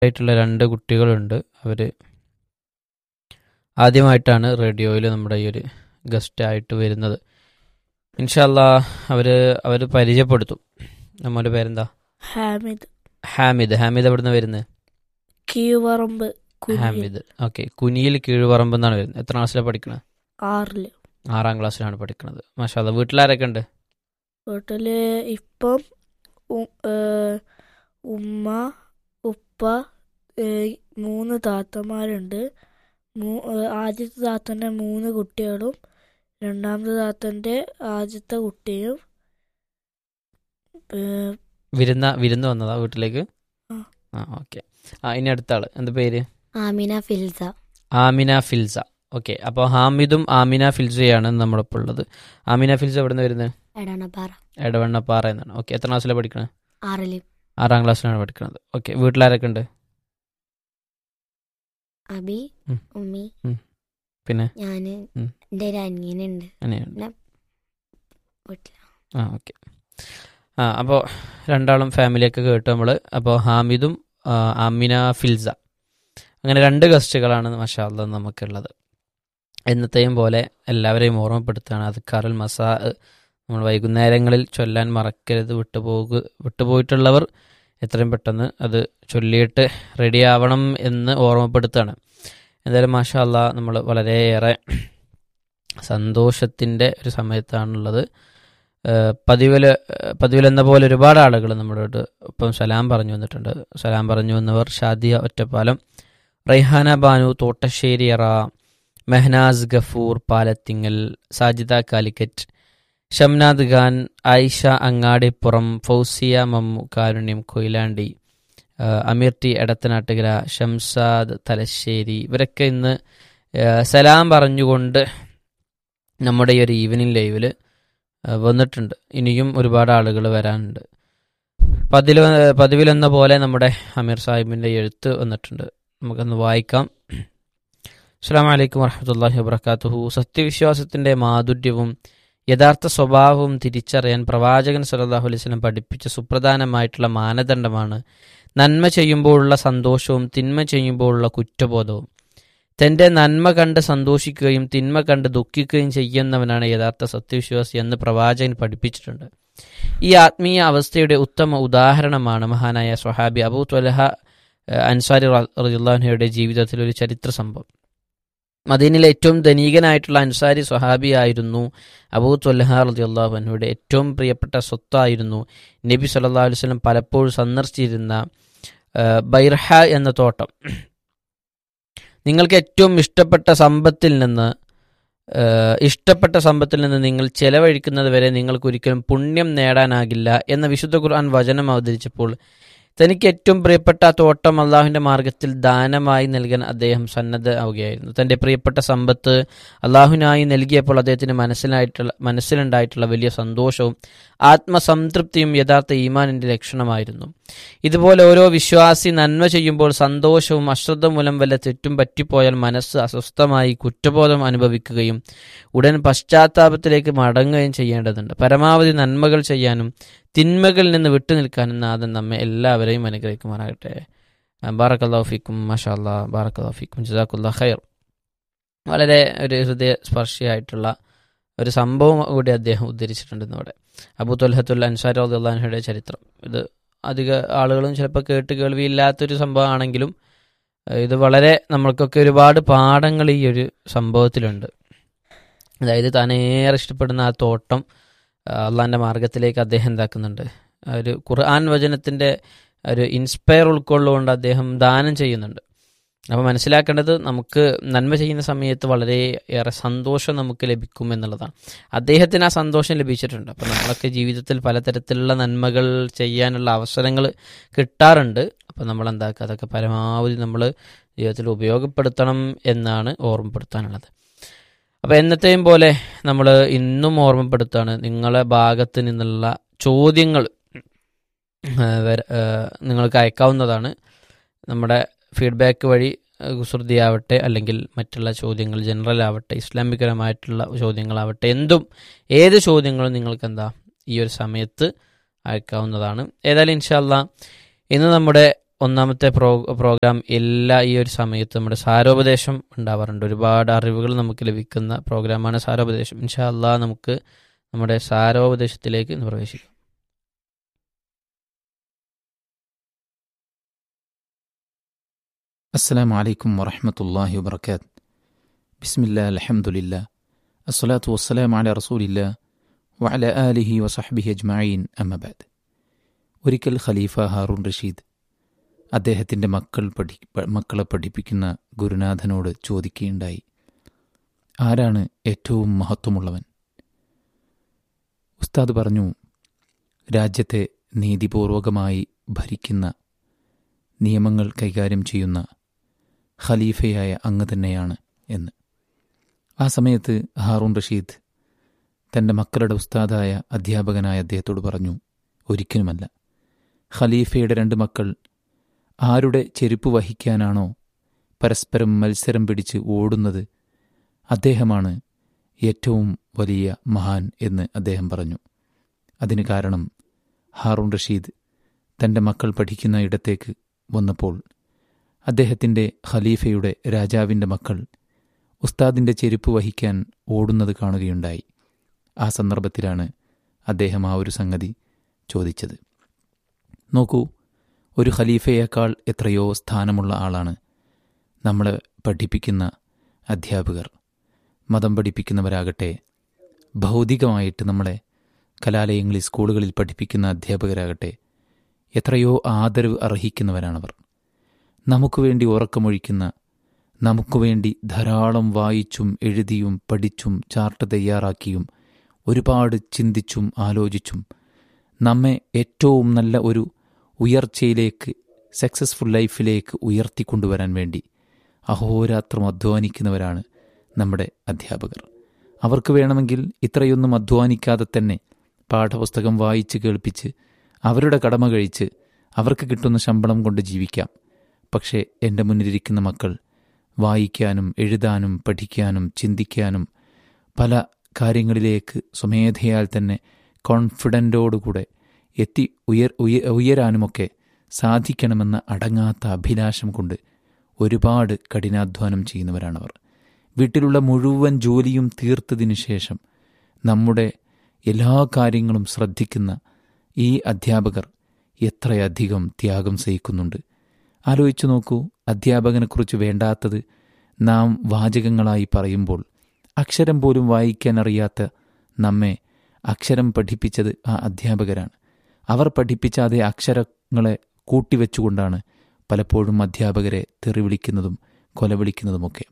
ആയിട്ടുള്ള രണ്ട് കുട്ടികളുണ്ട് അവർ ആദ്യമായിട്ടാണ് റേഡിയോയിൽ നമ്മുടെ ഈ ഒരു ഗസ്റ്റ് ആയിട്ട് വരുന്നത് ഇൻഷല്ല അവർ അവർ പരിചയപ്പെടുത്തും നമ്മുടെ പേരെന്താ ഹാമിദ് ഹാമിദ് ഹാമിദ് എവിടുന്ന് വരുന്നത് കീവറമ്പ് കുഞ്ഞി ഹാമിദ് ഓക്കെ കുനിയിൽ കീഴ്പറമ്പ് എന്നാണ് വരുന്നത് എത്ര ക്ലാസ്സിലാണ് പഠിക്കുന്നത് ആറില് ആറാം ക്ലാസ്സിലാണ് പഠിക്കുന്നത് മാഷാല്ല വീട്ടിലാരൊക്കെ ഉണ്ട് വീട്ടില് ഇപ്പം ഉ- ഏ, ഉമ്മ ഉപ്പ ഏ, മൂന്ന് താത്തമാരുണ്ട് മൂ- ഏ, ആദ്യത്തെ താത്തന്റെ മൂന്ന് കുട്ടികളും രണ്ടാമത്തെ താത്തന്റെ ആദ്യത്തെ കുട്ടിയും ഏ, വിരുന്ന വിരുന്ന് വന്നതാ വീട്ടിലേക്ക് ആ. ആ ഓക്കെ ആ ഇനി അടുത്ത ആള് എന്താ പേര് ആമിന ഫിൽസ ആമിന ഫിൽസ ഓക്കെ അപ്പോൾ ഹാമിദും ആമിന ഫിൽസയാണ് നമ്മളിപ്പോൾ ഉള്ളത് ആമിന ഫിൽസ എവിടെ നിന്ന് വരുന്നത് എടണപ്പാറ എടവണ്ണപ്പാറ എന്നാണ് ഓക്കെ എത്ര ക്ലാസ്സിലാണ് പഠിക്കുന്നത് ആറില് ആറാം ക്ലാസ്സിലാണ് പഠിക്കുന്നത് ഓക്കെ വീട്ടിലാരൊക്കെ ഉണ്ട് അബി ഉം. ഉമ്മി പിന്നെ ഞാന് ഉം. എൻ്റെ ഒരു അനിയനുണ്ട് അങ്ങനെയാണ് വീട്ടില് ആ ഓക്കെ ആ അപ്പോൾ രണ്ടാളും ഫാമിലിയൊക്കെ കേട്ടു നമ്മൾ അപ്പോൾ ഹാമിദും ആ, ആമിന ഫിൽസ അങ്ങനെ രണ്ട് ഗസ്റ്റുകളാണ് മഷാല്ല നമുക്കുള്ളത് എന്നത്തെയും പോലെ എല്ലാവരെയും ഓർമ്മപ്പെടുത്തുകയാണ് അദ്ക്കാറുൽ മസാ നമ്മൾ വൈകുന്നേരങ്ങളിൽ ചൊല്ലാൻ മറക്കരുത് വിട്ടുപോകു വിട്ടുപോയിട്ടുള്ളവർ എത്രയും പെട്ടെന്ന് അത് ചൊല്ലിയിട്ട് റെഡിയാവണം എന്ന് ഓർമ്മപ്പെടുത്തുകയാണ് എന്തായാലും മാഷാല്ല നമ്മൾ വളരെയേറെ സന്തോഷത്തിൻ്റെ ഒരു സമയത്താണുള്ളത് ഏഹ് പതിവിൽ പതിവിലെന്ന പോലെ ഒരുപാട് ആളുകൾ നമ്മളോട് ഇപ്പം സലാം പറഞ്ഞു വന്നിട്ടുണ്ട് സലാം പറഞ്ഞു വന്നവർ ഷാദിയ ഒറ്റപ്പാലം റൈഹാന ബാനു തോട്ടശ്ശേരി അറ മെഹനാസ് ഗഫൂർ പാലത്തിങ്ങൽ സാജിദ കാലിക്കറ്റ് ഷംനാദ് ഖാൻ ആയിഷ അങ്ങാടിപ്പുറം ഫൗസിയ മമ്മു കാരുണ്യം കൊയിലാണ്ടി ഏഹ് അമീർ ടി എടത്തനാട്ടുകര ഷംസാദ് തലശ്ശേരി ഇവരൊക്കെ ഇന്ന് ഏഹ് സലാം പറഞ്ഞുകൊണ്ട് നമ്മുടെ ഈ ഒരു ഈവനിങ് ലൈവിൽ വന്നിട്ടുണ്ട് ഇനിയും ഒരുപാട് ആളുകൾ വരാനുണ്ട് പതിൽ പതിവിലെന്ന പോലെ നമ്മുടെ അമീർ സാഹിബിൻ്റെ എഴുത്ത് വന്നിട്ടുണ്ട് നമുക്കൊന്ന് വായിക്കാം അസ്സാം വലൈക്കും വർഹമത്തല്ലാഹി വബർക്കാത്തുഹു സത്യവിശ്വാസത്തിൻ്റെ മാധുര്യവും യഥാർത്ഥ സ്വഭാവവും തിരിച്ചറിയാൻ പ്രവാചകൻ സല്ലല്ലാഹു അലൈഹി വസല്ലം പഠിപ്പിച്ച സുപ്രധാനമായിട്ടുള്ള മാനദണ്ഡമാണ് നന്മ ചെയ്യുമ്പോഴുള്ള സന്തോഷവും തിന്മ ചെയ്യുമ്പോഴുള്ള കുറ്റബോധവും തന്റെ നന്മ കണ്ട് സന്തോഷിക്കുകയും തിന്മ കണ്ട് ദുഃഖിക്കുകയും ചെയ്യുന്നവനാണ് യഥാർത്ഥ സത്യവിശ്വാസി എന്ന് പ്രവാചകൻ പഠിപ്പിച്ചിട്ടുണ്ട് ഈ ആത്മീയ അവസ്ഥയുടെ ഉത്തമ ഉദാഹരണമാണ് മഹാനായ സ്വഹാബി അബൂ ത്വലഹ ഏഹ്, അൻസാരി റജുല്ലാഹയുടെ ജീവിതത്തിൽ ഒരു ചരിത്ര സംഭവം മദീനിലെ ഏറ്റവും ധനികനായിട്ടുള്ള അൻസാരി സ്വഹാബിയായിരുന്നു അബൂ ത്വല്ലഹ റളിയല്ലാഹു അൻഹുയുടെ ഏറ്റവും പ്രിയപ്പെട്ട സ്വത്തായിരുന്നു നബി സല്ലല്ലാഹു അലൈഹി വസല്ലം പലപ്പോഴും സന്ദർശിച്ചിരുന്ന ഏഹ്, ബൈർഹ എന്ന തോട്ടം നിങ്ങൾക്ക് ഏറ്റവും ഇഷ്ടപ്പെട്ട സമ്പത്തിൽ നിന്ന് ഏഹ്, ഇഷ്ടപ്പെട്ട സമ്പത്തിൽ നിന്ന് നിങ്ങൾ ചെലവഴിക്കുന്നത് വരെ നിങ്ങൾക്ക് ഒരിക്കലും പുണ്യം നേടാനാകില്ല എന്ന വിശുദ്ധ ഖുർആൻ വചനം അവതരിച്ചപ്പോൾ തനിക്ക് ഏറ്റവും പ്രിയപ്പെട്ട ആ തോട്ടം അള്ളാഹുവിൻ്റെ മാർഗത്തിൽ ദാനമായി നൽകാൻ അദ്ദേഹം സന്നദ്ധ ആവുകയായിരുന്നു തൻ്റെ പ്രിയപ്പെട്ട സമ്പത്ത് അള്ളാഹുവിനായി നൽകിയപ്പോൾ അദ്ദേഹത്തിന് മനസ്സിലായിട്ടുള്ള മനസ്സിലുണ്ടായിട്ടുള്ള വലിയ സന്തോഷവും ആത്മസംതൃപ്തിയും യഥാർത്ഥ ഈമാനിൻ്റെ ലക്ഷണമായിരുന്നു ഇതുപോലെ ഓരോ വിശ്വാസി നന്മ ചെയ്യുമ്പോൾ സന്തോഷവും അശ്രദ്ധ മൂലം വല്ല തെറ്റും പറ്റിപ്പോയാൽ മനസ്സ് അസ്വസ്ഥമായി കുറ്റബോധം അനുഭവിക്കുകയും ഉടൻ പശ്ചാത്താപത്തിലേക്ക് മടങ്ങുകയും ചെയ്യേണ്ടതുണ്ട് പരമാവധി നന്മകൾ ചെയ്യാനും തിന്മകളിൽ നിന്ന് വിട്ടുനിൽക്കാനും നാഥൻ നമ്മെ എല്ലാവരെയും അനുഗ്രഹിക്കുമാറാകട്ടെ ബാറക്കല്ലാഫിക്കും മഷാ അല്ലാ ബാറക്കല്ലാഫിക്കും ജസാഖുല്ലാ ഖൈർ വളരെ ഒരു ഹൃദയസ്പർശിയായിട്ടുള്ള ഒരു സംഭവം കൂടി അദ്ദേഹം ഉദ്ധരിച്ചിട്ടുണ്ട് ഇന്നിവിടെ അബൂ തൊൽഹത്തുൽ അൻസാരി അള്ളാഹുയുടെ ചരിത്രം ഇത് അധിക ആളുകളും ചിലപ്പോൾ കേട്ട് കേൾവിയില്ലാത്തൊരു സംഭവമാണെങ്കിലും ഏഹ് ഇത് വളരെ നമ്മൾക്കൊക്കെ ഒരുപാട് പാഠങ്ങൾ ഈ ഒരു സംഭവത്തിലുണ്ട് അതായത് താൻ ഏറെ ഇഷ്ടപ്പെടുന്ന ആ തോട്ടം അള്ളാഹിൻ്റെ മാർഗത്തിലേക്ക് അദ്ദേഹം എന്താക്കുന്നുണ്ട് ആ ഒരു ഖുർആൻ വചനത്തിൻ്റെ ഒരു ഇൻസ്പയർ ഉൾക്കൊള്ളുകൊണ്ട് അദ്ദേഹം ദാനം ചെയ്യുന്നുണ്ട് അപ്പോൾ മനസ്സിലാക്കേണ്ടത് നമുക്ക് നന്മ ചെയ്യുന്ന സമയത്ത് വളരെ ഏറെ സന്തോഷം നമുക്ക് ലഭിക്കും എന്നുള്ളതാണ് അദ്ദേഹത്തിന് ആ സന്തോഷം ലഭിച്ചിട്ടുണ്ട് അപ്പോൾ നമ്മളൊക്കെ ജീവിതത്തിൽ പലതരത്തിലുള്ള നന്മകൾ ചെയ്യാനുള്ള അവസരങ്ങൾ കിട്ടാറുണ്ട് അപ്പോൾ നമ്മൾ എന്താക്കുക അതൊക്കെ പരമാവധി നമ്മൾ ജീവിതത്തിൽ ഉപയോഗപ്പെടുത്തണം എന്നാണ് ഓർമ്മപ്പെടുത്താനുള്ളത് അപ്പോൾ എന്നത്തെയും പോലെ നമ്മൾ ഇന്നും ഓർമ്മപ്പെടുത്താണ് നിങ്ങളെ ഭാഗത്ത് നിന്നുള്ള ചോദ്യങ്ങൾ ആ, വര- ആ, നിങ്ങൾക്ക് അയക്കാവുന്നതാണ് നമ്മുടെ ഫീഡ്ബാക്ക് വഴി ആ, കുസൃതിയാവട്ടെ അല്ലെങ്കിൽ മറ്റുള്ള ചോദ്യങ്ങൾ ജനറൽ ആവട്ടെ ഇസ്ലാമികരമായിട്ടുള്ള ചോദ്യങ്ങളാവട്ടെ എന്തും ഏത് ചോദ്യങ്ങളും നിങ്ങൾക്ക് എന്താ ഈ ഒരു സമയത്ത് അയക്കാവുന്നതാണ് ഏതായാലും ഇൻഷാല്ല ഇന്ന് നമ്മുടെ ഒന്നാമത്തെ പ്രോ പ്രോഗ്രാം എല്ലാ ഈ ഒരു സമയത്ത് നമ്മുടെ സാരോപദേശം ഉണ്ടാവാറുണ്ട് ഒരുപാട് അറിവുകൾ നമുക്ക് ലഭിക്കുന്ന പ്രോഗ്രാമാണ് സാരോപദേശം ഇൻഷാ അള്ളാഹ് നമുക്ക് നമ്മുടെ സാരോപദേശത്തിലേക്ക് ഇന്ന് പ്രവേശിക്കാം السلام عليكم ورحمة الله وبركاته بسم الله الحمد لله الصلاة والسلام على رسول الله وعلى آله وصحبه أجمعين أما بعد ഒരിക്കൽ ഖലീഫ ഹാറൂൺ റഷീദ് അദ്ദേഹത്തിൻ്റെ മക്കൾ പഠി പ- മക്കളെ പഠിപ്പിക്കുന്ന ഗുരുനാഥനോട് ചോദിക്കുകയുണ്ടായി ആരാണ് ഏറ്റവും മഹത്വമുള്ളവൻ ഉസ്താദ് പറഞ്ഞു രാജ്യത്തെ നീതിപൂർവകമായി ഭരിക്കുന്ന നിയമങ്ങൾ കൈകാര്യം ചെയ്യുന്ന ഖലീഫയായ അങ്ങ് തന്നെയാണ് എന്ന് ആ സമയത്ത് ഹാറൂൺ റഷീദ് തൻ്റെ മക്കളുടെ ഉസ്താദായ അധ്യാപകനായ അദ്ദേഹത്തോട് പറഞ്ഞു ഒരിക്കലുമല്ല ഖലീഫയുടെ രണ്ട് മക്കൾ ആരുടെ ചെരുപ്പ് വഹിക്കാനാണോ പരസ്പരം മത്സരം പിടിച്ച് ഓടുന്നത് അദ്ദേഹമാണ് ഏറ്റവും വലിയ മഹാൻ എന്ന് അദ്ദേഹം പറഞ്ഞു അതിന് കാരണം ഹാറൂൺ റഷീദ് തൻ്റെ മക്കൾ പഠിക്കുന്ന ഇടത്തേക്ക് വന്നപ്പോൾ അദ്ദേഹത്തിൻ്റെ ഖലീഫയുടെ രാജാവിൻ്റെ മക്കൾ ഉസ്താദിൻ്റെ ചെരുപ്പ് വഹിക്കാൻ ഓടുന്നത് കാണുകയുണ്ടായി ആ സന്ദർഭത്തിലാണ് അദ്ദേഹം ആ ഒരു സംഗതി ചോദിച്ചത് നോക്കൂ ഒരു ഖലീഫയേക്കാൾ എത്രയോ സ്ഥാനമുള്ള ആളാണ് നമ്മളെ പഠിപ്പിക്കുന്ന അധ്യാപകർ മതം പഠിപ്പിക്കുന്നവരാകട്ടെ ഭൗതികമായിട്ട് നമ്മളെ കലാലയങ്ങളിൽ സ്കൂളുകളിൽ പഠിപ്പിക്കുന്ന അധ്യാപകരാകട്ടെ എത്രയോ ആദരവ് അർഹിക്കുന്നവരാണവർ നമുക്ക് വേണ്ടി ഉറക്കമൊഴിക്കുന്ന നമുക്ക് വേണ്ടി ധാരാളം വായിച്ചും എഴുതിയും പഠിച്ചും ചാർട്ട് തയ്യാറാക്കിയും ഒരുപാട് ചിന്തിച്ചും ആലോചിച്ചും നമ്മെ ഏറ്റവും നല്ല ഒരു ഉയർച്ചയിലേക്ക് സക്സസ്ഫുൾ ലൈഫിലേക്ക് ഉയർത്തിക്കൊണ്ടുവരാൻ വേണ്ടി അഹോരാത്രം അധ്വാനിക്കുന്നവരാണ് നമ്മുടെ അധ്യാപകർ അവർക്ക് വേണമെങ്കിൽ ഇത്രയൊന്നും അധ്വാനിക്കാതെ തന്നെ പാഠപുസ്തകം വായിച്ച് കേൾപ്പിച്ച് അവരുടെ കടമ കഴിച്ച് അവർക്ക് കിട്ടുന്ന ശമ്പളം കൊണ്ട് ജീവിക്കാം പക്ഷേ എൻ്റെ മുന്നിലിരിക്കുന്ന മക്കൾ വായിക്കാനും എഴുതാനും പഠിക്കാനും ചിന്തിക്കാനും പല കാര്യങ്ങളിലേക്ക് സ്വമേധയാൽ തന്നെ കോൺഫിഡൻറ്റോടുകൂടെ എത്തി ഉയർ ഉയ- ഉയരാനുമൊക്കെ സാധിക്കണമെന്ന അടങ്ങാത്ത അഭിലാഷം കൊണ്ട് ഒരുപാട് കഠിനാധ്വാനം ചെയ്യുന്നവരാണവർ വീട്ടിലുള്ള മുഴുവൻ ജോലിയും തീർത്തതിനു ശേഷം നമ്മുടെ എല്ലാ കാര്യങ്ങളും ശ്രദ്ധിക്കുന്ന ഈ അധ്യാപകർ എത്രയധികം ത്യാഗം സഹിക്കുന്നുണ്ട് ആലോചിച്ചു നോക്കൂ അധ്യാപകനെക്കുറിച്ച് വേണ്ടാത്തത് നാം വാചകങ്ങളായി പറയുമ്പോൾ അക്ഷരം പോലും വായിക്കാൻ അറിയാത്ത നമ്മെ അക്ഷരം പഠിപ്പിച്ചത് ആ അധ്യാപകരാണ് അവർ പഠിപ്പിച്ച അതേ അക്ഷരങ്ങളെ കൂട്ടിവെച്ചുകൊണ്ടാണ് പലപ്പോഴും അധ്യാപകരെ തെറിവിളിക്കുന്നതും കൊലവിളിക്കുന്നതുമൊക്കെ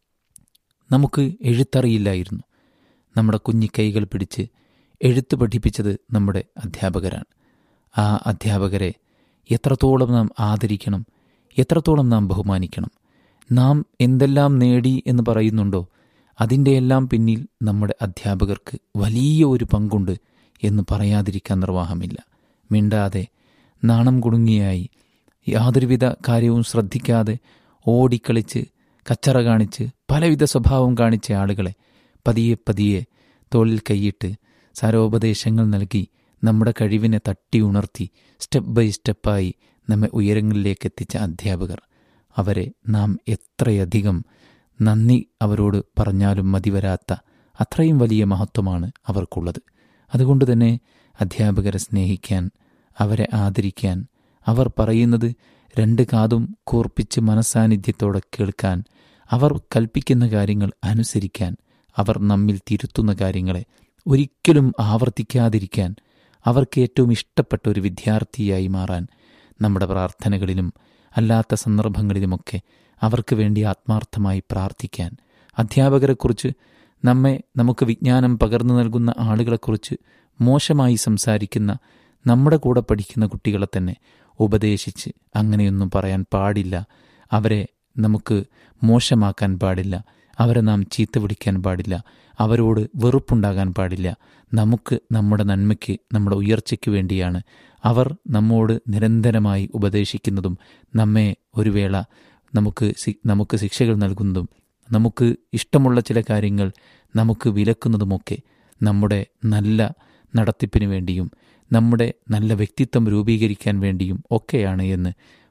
നമുക്ക് എഴുത്തറിയില്ലായിരുന്നു നമ്മുടെ കുഞ്ഞിക്കൈകൾ പിടിച്ച് എഴുത്ത് പഠിപ്പിച്ചത് നമ്മുടെ അധ്യാപകരാണ് ആ അധ്യാപകരെ എത്രത്തോളം നാം ആദരിക്കണം എത്രത്തോളം നാം ബഹുമാനിക്കണം നാം എന്തെല്ലാം നേടി എന്ന് പറയുന്നുണ്ടോ അതിൻ്റെയെല്ലാം പിന്നിൽ നമ്മുടെ അധ്യാപകർക്ക് വലിയ ഒരു പങ്കുണ്ട് എന്ന് പറയാതിരിക്കാൻ നിർവാഹമില്ല മിണ്ടാതെ നാണം കുടുങ്ങിയായി യാതൊരുവിധ കാര്യവും ശ്രദ്ധിക്കാതെ ഓടിക്കളിച്ച് കച്ചറ കാണിച്ച് പലവിധ സ്വഭാവം കാണിച്ച ആളുകളെ പതിയെ പതിയെ തോളിൽ കൈയിട്ട് സാരോപദേശങ്ങൾ നൽകി നമ്മുടെ കഴിവിനെ തട്ടി ഉണർത്തി സ്റ്റെപ്പ് ബൈ സ്റ്റെപ്പായി നമ്മെ ഉയരങ്ങളിലേക്ക് എത്തിച്ച അധ്യാപകർ അവരെ നാം എത്രയധികം നന്ദി അവരോട് പറഞ്ഞാലും മതിവരാത്ത അത്രയും വലിയ മഹത്വമാണ് അവർക്കുള്ളത് അതുകൊണ്ട് തന്നെ അധ്യാപകരെ സ്നേഹിക്കാൻ അവരെ ആദരിക്കാൻ അവർ പറയുന്നത് രണ്ട് കാതും കൂർപ്പിച്ച് മനസാന്നിധ്യത്തോടെ കേൾക്കാൻ അവർ കൽപ്പിക്കുന്ന കാര്യങ്ങൾ അനുസരിക്കാൻ അവർ നമ്മിൽ തിരുത്തുന്ന കാര്യങ്ങളെ ഒരിക്കലും ആവർത്തിക്കാതിരിക്കാൻ അവർക്ക് ഏറ്റവും ഇഷ്ടപ്പെട്ട ഒരു വിദ്യാർത്ഥിയായി മാറാൻ നമ്മുടെ പ്രാർത്ഥനകളിലും അല്ലാത്ത സന്ദർഭങ്ങളിലുമൊക്കെ അവർക്ക് വേണ്ടി ആത്മാർത്ഥമായി പ്രാർത്ഥിക്കാൻ അധ്യാപകരെക്കുറിച്ച് നമ്മെ നമുക്ക് വിജ്ഞാനം പകർന്നു നൽകുന്ന ആളുകളെക്കുറിച്ച് മോശമായി സംസാരിക്കുന്ന നമ്മുടെ കൂടെ പഠിക്കുന്ന കുട്ടികളെ തന്നെ ഉപദേശിച്ച് അങ്ങനെയൊന്നും പറയാൻ പാടില്ല അവരെ നമുക്ക് മോശമാക്കാൻ പാടില്ല അവരെ നാം ചീത്ത വിളിക്കാൻ പാടില്ല അവരോട് വെറുപ്പുണ്ടാകാൻ പാടില്ല നമുക്ക് നമ്മുടെ നന്മയ്ക്ക് നമ്മുടെ ഉയർച്ചയ്ക്ക് വേണ്ടിയാണ് അവർ നമ്മോട് നിരന്തരമായി ഉപദേശിക്കുന്നതും നമ്മെ ഒരു വേള നമുക്ക് ശി- നമുക്ക് ശിക്ഷകൾ നൽകുന്നതും നമുക്ക് ഇഷ്ടമുള്ള ചില കാര്യങ്ങൾ നമുക്ക് വിലക്കുന്നതുമൊക്കെ നമ്മുടെ നല്ല നടത്തിപ്പിന് വേണ്ടിയും നമ്മുടെ നല്ല വ്യക്തിത്വം രൂപീകരിക്കാൻ വേണ്ടിയും ഒക്കെയാണ് എന്ന്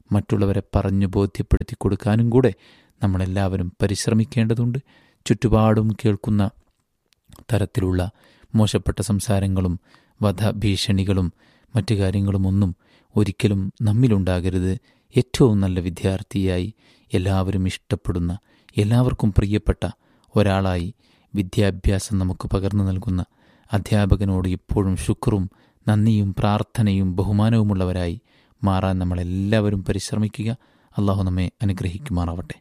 മറ്റുള്ളവരെ പറഞ്ഞു ബോധ്യപ്പെടുത്തി കൊടുക്കാനും കൂടെ നമ്മളെല്ലാവരും പരിശ്രമിക്കേണ്ടതുണ്ട് ചുറ്റുപാടും കേൾക്കുന്ന തരത്തിലുള്ള മോശപ്പെട്ട സംസാരങ്ങളും വധഭീഷണികളും മറ്റു കാര്യങ്ങളുമൊന്നും ഒരിക്കലും നമ്മിലുണ്ടാകരുത് ഏറ്റവും നല്ല വിദ്യാർത്ഥിയായി എല്ലാവരും ഇഷ്ടപ്പെടുന്ന എല്ലാവർക്കും പ്രിയപ്പെട്ട ഒരാളായി വിദ്യാഭ്യാസം നമുക്ക് പകർന്നു നൽകുന്ന അധ്യാപകനോട് എപ്പോഴും ശുക്രും നന്ദിയും പ്രാർത്ഥനയും ബഹുമാനവുമുള്ളവരായി മാറാൻ നമ്മളെല്ലാവരും പരിശ്രമിക്കുക അള്ളാഹു നമ്മെ അനുഗ്രഹിക്കുമാറാവട്ടെ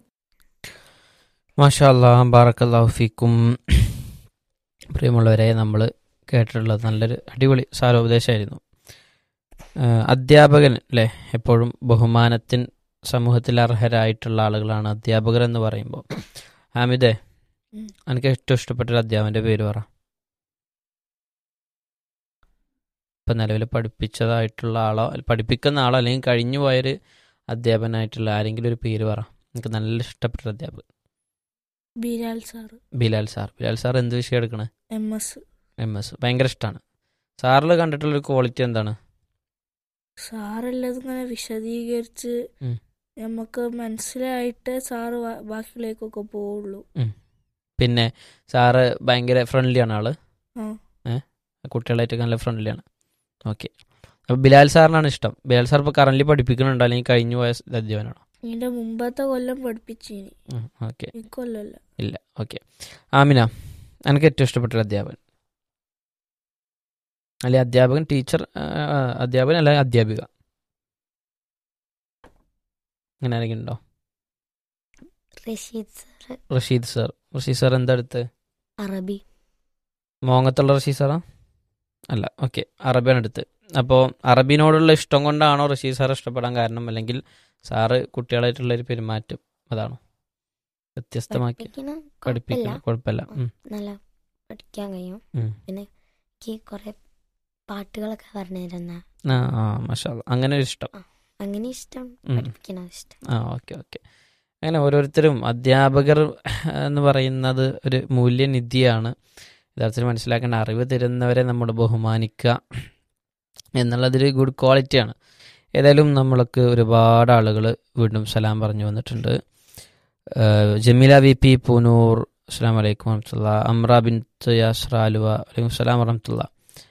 മാഷാ അല്ലാ ബാറക്കല്ലാഹു ഫീക്കും പ്രിയമുള്ളവരെ നമ്മൾ കേട്ടിട്ടുള്ളത് നല്ലൊരു അടിപൊളി സാരോപദേശമായിരുന്നു ആഹ് അധ്യാപകൻ അല്ലേ എപ്പോഴും ബഹുമാനത്തിൻ സമൂഹത്തിൽ അർഹരായിട്ടുള്ള ആളുകളാണ് അധ്യാപകർ എന്ന് പറയുമ്പോൾ ഹാമിദേ ഉം. എനിക്ക് ഏറ്റവും ഇഷ്ടപ്പെട്ട ഒരു അധ്യാപകൻ്റെ പേര് പറ ഇപ്പം നിലവിൽ പഠിപ്പിച്ചതായിട്ടുള്ള ആളോ അല്ല, പഠിപ്പിക്കുന്ന ആളോ അല്ലെങ്കിൽ കഴിഞ്ഞു പോയൊരു അധ്യാപകനായിട്ടുള്ള ആരെങ്കിലും ഒരു പേര് പറ എനിക്ക് നല്ല ഇഷ്ടപ്പെട്ട ഒരു അധ്യാപകൻ Bilal sir Bilal sir Bilal sir എന്ത് വിഷയം എടുക്കണേ എം എസ് എം എസ് ഭയങ്കര ഇഷ്ടമാണ് സാറിൽ കണ്ടിട്ടുള്ള ഒരു ക്വാളിറ്റി എന്താണ് സാറെല്ലാം ഇങ്ങനെ വിശദീകരിച്ച് ഉം. നമുക്ക് മനസ്സിലായിട്ട് സാറ് ബാ- ബാക്കിയിലേക്കൊക്കെ പോവുള്ളൂ പിന്നെ സാറ് ഭയങ്കര ഫ്രണ്ട്ലിയാണ് ആള് ആ കുട്ടികളായിട്ട് നല്ല ഫ്രണ്ട്ലിയാണ് ഓക്കെ അപ്പോൾ ബിലാൽ സാറിനാണ് ഇഷ്ടം ബിലാൽ സാർ ഇപ്പോൾ കറന്റ് പഠിപ്പിക്കുന്നുണ്ടോ അല്ലെങ്കിൽ കഴിഞ്ഞു പോയ അധ്യാപനാണോ ഇതിന്റെ മുമ്പത്തെ കൊല്ലം പഠിപ്പിച്ചിനി ഓക്കെ ഇക്കൊല്ലല്ല ഇല്ല ഓക്കെ ആമിന എനിക്ക് ഏറ്റവും ഇഷ്ടപ്പെട്ട ഒരു അധ്യാപകൻ അല്ലെ അധ്യാപകൻ ടീച്ചർ അധ്യാപകൻ അല്ല അധ്യാപിക അങ്ങനെ ആരെങ്കിലും ഉണ്ടോ Rasheed sir Rasheed sir Rasheed sir എന്താ അടുത്ത് അറബി മോങ്ങത്തുള്ള റഷീദ് സാറാ അല്ല ഓക്കെ അറബിയാണ് അടുത്ത് അപ്പോൾ അറബിനോടുള്ള ഇഷ്ടം കൊണ്ടാണോ റഷീദ് സാർ ഇഷ്ടപ്പെടാൻ കാരണം അല്ലെങ്കിൽ സാറ് കുട്ടികളായിട്ടുള്ള ഒരു പെരുമാറ്റം അതാണോ വ്യത്യസ്തമാക്കി പഠിപ്പിക്കണ കുഴപ്പമില്ല പഠിപ്പിക്കണം കുഴപ്പമില്ല ഉം, നല്ല പഠിക്കാൻ കഴിയും ഉം. എനിക്ക് കുറെ പാട്ടുകളൊക്കെ പറഞ്ഞു തരുന്ന ആ ആ മഷാ അല്ലാ. അങ്ങനെ ഒരു ഇഷ്ടം അങ്ങനെ ഇഷ്ടം ഉം. പഠിപ്പിക്കണ ഇഷ്ടം ആ ഓക്കെ ഓക്കെ അങ്ങനെ ഓരോരുത്തരും അധ്യാപകർ എന്ന് പറയുന്നത് ഒരു മൂല്യനിധിയാണ് യഥാർത്ഥത്തിൽ മനസ്സിലാക്കേണ്ട അറിവ് തരുന്നവരെ നമ്മൾ ബഹുമാനിക്കുക എന്നുള്ളതൊരു ഗുഡ് ക്വാളിറ്റിയാണ് ഏതായാലും നമ്മൾക്ക് ഒരുപാട് ആളുകൾ വീണ്ടും സലാം പറഞ്ഞു വന്നിട്ടുണ്ട് ഏഹ് ജമീല വി പി പൂനൂർ അസ്സാം വലൈക്കും വറഹമത്തുള്ള അമ്ര ബിൻ യാസ്ര ആലുവ വലൈക്കും സ്ലാം വറഹമത്തുള്ള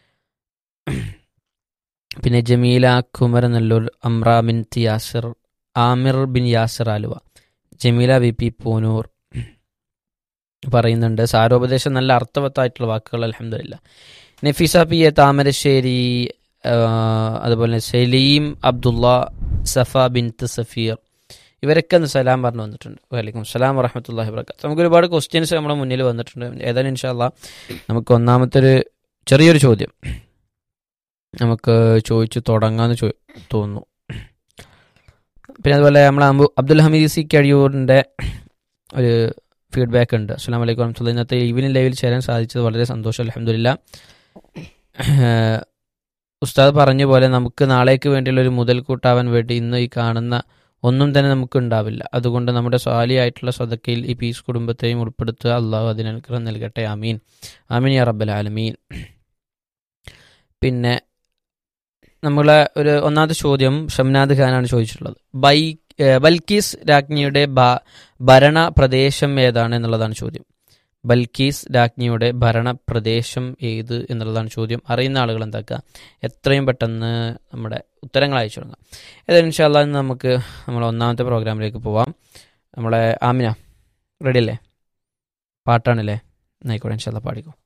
പിന്നെ ജമീല കുമരനെല്ലൂർ അമ്ര ബിൻ യാസിർ ആമിർ ബിൻ യാസിർ ആലുവ ജമീല വി പി പൂനൂർ പറയുന്നുണ്ട് സാരോപദേശം നല്ല അർത്ഥവത്തായിട്ടുള്ള വാക്കുകൾ അലഹമില്ല നഫീസ പി എ താമരശ്ശേരി ആ, അതുപോലെ സലീം അബ്ദുള്ള സഫ ബിൻ സഫീർ ഇവരൊക്കെ ഒന്ന് സലാം പറഞ്ഞു വന്നിട്ടുണ്ട് വലൈക്കും സലാം വറഹമത്തല്ലാഹി വർക്കാത്ത് നമുക്ക് ഒരുപാട് ക്വസ്റ്റ്യൻസ് നമ്മുടെ മുന്നിൽ വന്നിട്ടുണ്ട് ഏതായാലും ഇൻഷാല്ല നമുക്ക് ഒന്നാമത്തെ ഒരു ചെറിയൊരു ചോദ്യം നമുക്ക് ചോദിച്ചു തുടങ്ങാമെന്ന് ചോ തോന്നുന്നു പിന്നെ അതുപോലെ നമ്മൾ അബു അബ്ദുൽ ഹമീദ് സി കഴിയൂറിൻ്റെ ഒരു ഫീഡ്ബാക്ക് ഉണ്ട് അസ്സാം വലൈക്കും വറഹമത്തുള്ള ഇന്നത്തെ ഈവനിങ് ലൈവിൽ ചേരാൻ സാധിച്ചത് വളരെ സന്തോഷം അലഹമില്ല ഉസ്താദ് പറഞ്ഞ പോലെ നമുക്ക് നാളേക്ക് വേണ്ടിയുള്ള ഒരു മുതൽക്കൂട്ടാവാൻ വേണ്ടി ഇന്ന് ഈ കാണുന്ന ഒന്നും തന്നെ നമുക്ക് ഉണ്ടാവില്ല അതുകൊണ്ട് നമ്മുടെ സ്വാലിയായിട്ടുള്ള സ്വതക്കയിൽ ഈ പീസ് കുടുംബത്തെയും ഉൾപ്പെടുത്തുക അള്ളാഹു അതിന് അനുഗ്രഹം നൽകട്ടെ ആമീൻ ആമീൻ യാ റബ്ബൽ ആലമീൻ പിന്നെ നമ്മളെ ഒരു ഒന്നാമത്തെ ചോദ്യം ഷംനാദ് ഖാനാണ് ചോദിച്ചിട്ടുള്ളത് ബൈ ഏഹ് ബൽക്കീസ് രാജ്ഞിയുടെ ഭ- ഭരണ പ്രദേശം ഏതാണ് എന്നുള്ളതാണ് ചോദ്യം ബൽക്കീസ് രാജ്ഞിയുടെ ഭരണ പ്രദേശം ഏത് എന്നുള്ളതാണ് ചോദ്യം അറിയുന്ന ആളുകൾ എന്താക്കുക എത്രയും പെട്ടെന്ന് നമ്മുടെ ഉത്തരങ്ങൾ അയച്ചു തുടങ്ങാം ഏതായാലും ഇൻഷാല്ലാ ഇന്ന് നമുക്ക് നമ്മളെ ഒന്നാമത്തെ പ്രോഗ്രാമിലേക്ക് പോവാം നമ്മളെ ആമിന റെഡി അല്ലേ പാട്ടാണല്ലേ എന്നായിക്കോട്ടെ ഇൻഷാല്ല പാടിക്കോ